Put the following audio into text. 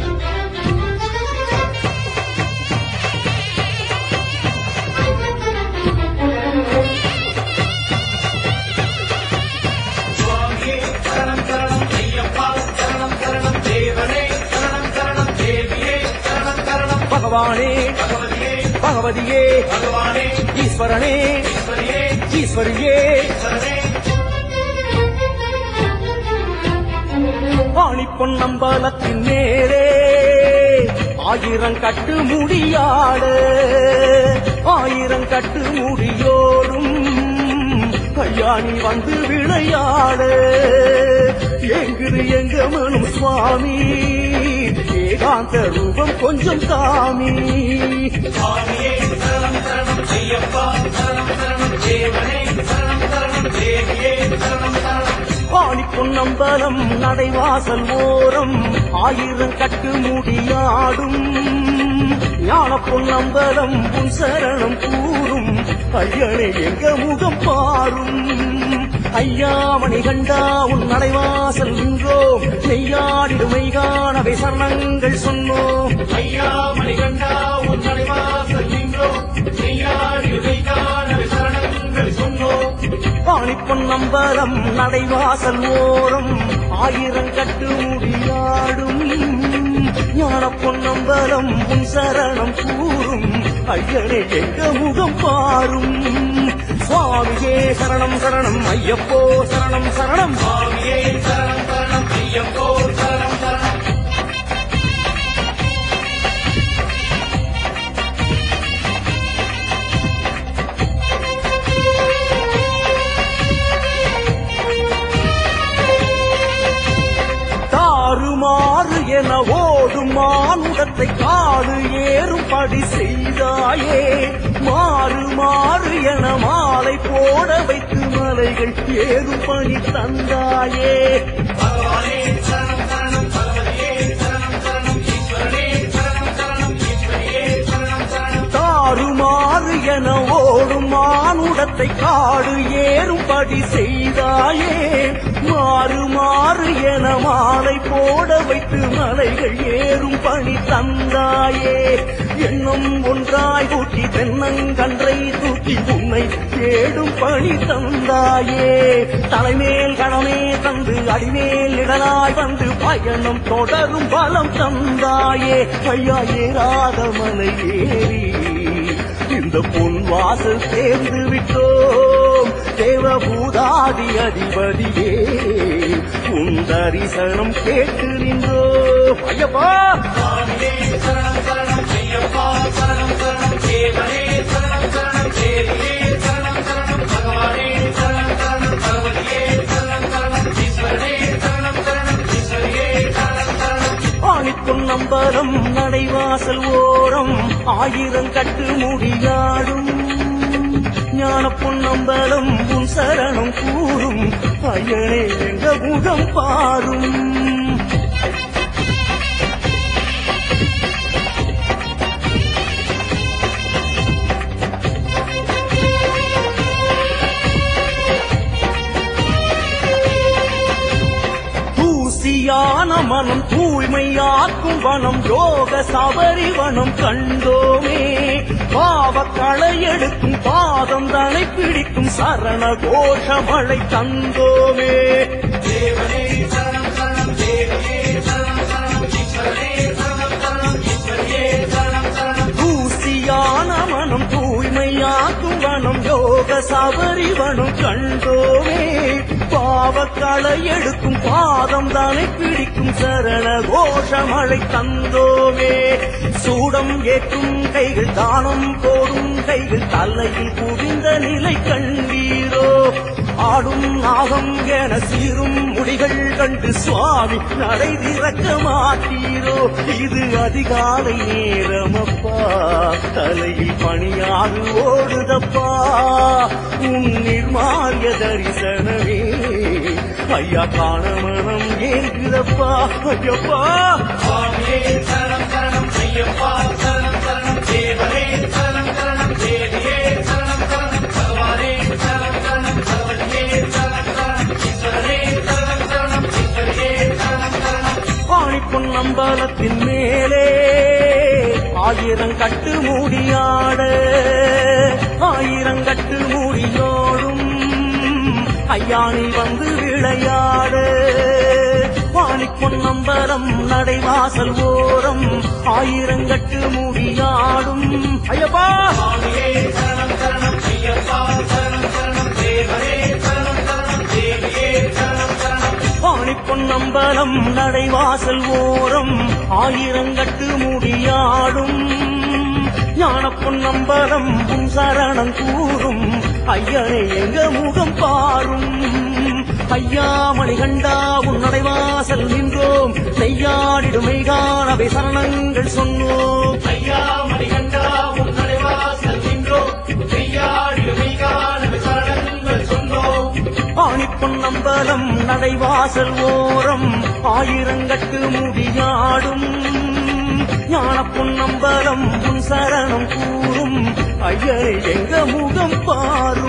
சுவாமியே சரணம் சரணம் ஐயப்பா சரணம் சரணம் தேவனே சரணம் சரணம் தேவியே சரணம் சரணம் பகவானே பகவதியே பகவதியே பகவானே ஈஸ்வரனே ஈஸ்வரியே ஈஸ்வரியே சரணே ஆணி பொன்னம்பலத்தின் மேலே ஆயிரம் கட்டு முடியாடு ஆயிரம் கட்டு முடியோடும் கல்யாணி வந்து விளையாடு எங்குது எங்க மனும் சுவாமி ஏகாந்த ரூபம் கொஞ்சம் காமி சுவாமியே சரணம் சரணம் ஐயப்பா சரணம் சரணம் தேவனே சரணம் சரணம் தேவியே சரணம் சரணம் ஆணி பொன்னம்பலம் நடைவாசல் ஓரம் ஆயிரம் கட்டு முடியாடும் ஞான பொன்னம்பலம் உன் சரணம் கூறும் ஐயனே எங்க முகம் பாரும் ஐயா மணிகண்டா உன் நடைவாசல் நின்றோம் நெய்யாடிடுமை காணவை சரணங்கள் சொன்னோம் ஐயா மணிகண்டா உன் நடைவாசல் நின்றோம் நெய்யாடி உதைக்கான சரணங்கள் சொன்னோம் ஆணி பொன்னம்பலம் நடைவாசல் ஓரம் ஆயிரம் கட்டு முடியாடும் ஞான பொன்னம்பலம் உன் சரணம் கூறும் ஐயனே எங்க முகம் பாரும் சுவாமியே சரணம் சரணம் ஐயப்போ சரணம் சரணம் சுவாமியே சரணம் சரணம் ஐயப்போ சரணம் சரணம் தாறுமாறு என ஓடும் மானுடத்தை காடு ஏறும்படி செய்தாயே மாறு மாறு என மாலை போட வைத்து மலைகள் ஏறும் பணி தந்தாயே பகவானே சரணம் சரணம் பகவதியே சரணம் சரணம் ஈஸ்வரனே சரணம் சரணம் ஈஸ்வரியே சரணம் சரணம் தாறுமாறு என ஓடும் மானுடத்தை காடு ஏறும்படி செய்தாயே மாறு மாறு என மாலை போட வைத்து மலைகள் ஏறும் பணி தந்தாயே எண்ணம் ஒன்றாய் கூட்டி தென்னங்கன்றை தூக்கி உன்னை தேடும் பணி தந்தாயே தலைமேல் கணமே தந்து அடிமேல் இடலாய் வந்து பயணம் தொடரும் பலம் தந்தாயே ஐயா ஏறாத மலை ஏறி இந்த பொன் வாசல் சேர்ந்து விட்டோம் தேவபூதாதி அதிபதியே உன் தரிசனம் கேட்டு நின்றோம் ஐயப்பா சுவாமியே சரணம் சரணம் ஐயப்பா சரணம் சரணம் தேவனே சரணம் சரணம் தேவியே சரணம் சரணம் பகவானே சரணம் சரணம் பகவதியே சரணம் சரணம் ஈஸ்வரனே சரணம் சரணம் ஈஸ்வரியே சரணம் சரணம் ஆணி பொன்னம்பலம் நடைவாசல் ஓரம் ஆயிரம் கட்டு முடியாடும் ஞான பொன்னம்பலம் உன் சரணம் கூறும் ஐயனே எங்க முகம் பாரும் தூசியான மனம் தூய்மையாக்கும் வனம் யோக சபரிவனம் கண்டோமே பாவக்களை எடுக்கும் பாதம் தனை பிடிக்கும் சரண கோஷமழை தந்தோமே தேவனே சரணம் சரணம் தேவியே சரணம் சரணம் ஈஸ்வரனே சரணம் சரணம் ஈஸ்வரியே சரணம் சரணம் தூசியான மனம் தூய்மையாக்கும் வனம் யோக சபரிவனம் கண்டோமே பாவக்களை எடுக்கும் பாதம் தானே பிடிக்கும் சரண கோஷமழை தந்தோமே சூடம் ஏற்றும் கைகள் தானம் போடும் கைகள் தலையில் குவிந்த நிலை கண்டீரோ ஆடும் நாகம் என சீரும் முடிகள் கண்டு சுவாமி நடை திறக்க மாட்டீரோ இது அதிகாலை நேரமப்பா தலையில் பணியாது ஓடுதப்பா உன் நிர்மாரிய தரிசனமே ஐயா காண மனம் ஏங்குதப்பா ஐயப்பா சுவாமியே சரணம் சரணம் ஐயப்பா சரணம் சரணம் தேவனே சரணம் சரணம் தேவியே சரணம் சரணம் பகவானே சரணம் சரணம் பகவதியே சரணம் சரணம் ஈஸ்வரனே சரணம் சரணம் ஈஸ்வரியே சரணம் சரணம் பாணி பொன்னம்பலத்தில் மரத்தின் மேலே ஆயிரம் கட்டு மூடியாட ஆயிரம் கட்டு மூடியோடும் ஐயாணி வந்து விளையாடு வாணி பொன்னம்பலம் நடைவாசல் ஓரம் ஆயிரங்கட்டு மூடியாடும் ஐயப்பா சுவாமியே சரணம் சரணம் ஐயப்பா சரணம் சரணம் தேவரே சரணம் சரணம் தேவியே சரணம் சரணம் வாணி பொன்னம்பலம் நடைவாசல் ஓரம் ஆயிரங்கட்டு மூடியாடும் ஞான பொன்னம்பலம் உன் சரணம் கூறும் ஐயனே எங்க முகம் பாரும் ஐயா மணிகண்டா உன் நடைவாசல் நின்றோம் நெய்யாடிடுமை காணவை சரணங்கள் சொன்னோம் ஐயா மணிகண்டா உன் தலைவாசல் நின்றோம் மெய்யாடிடுமை காண சரணங்கள் சொன்னோம் ஆணிப்பொன்னம்பலம் நடைவாசல் ஓரம் ஆயிரங்கட்டு முடியாடும் ஞான பொன்னம்பலம் உன் சரணம் கூறும் ஐயரே எங்க முகம் பாரு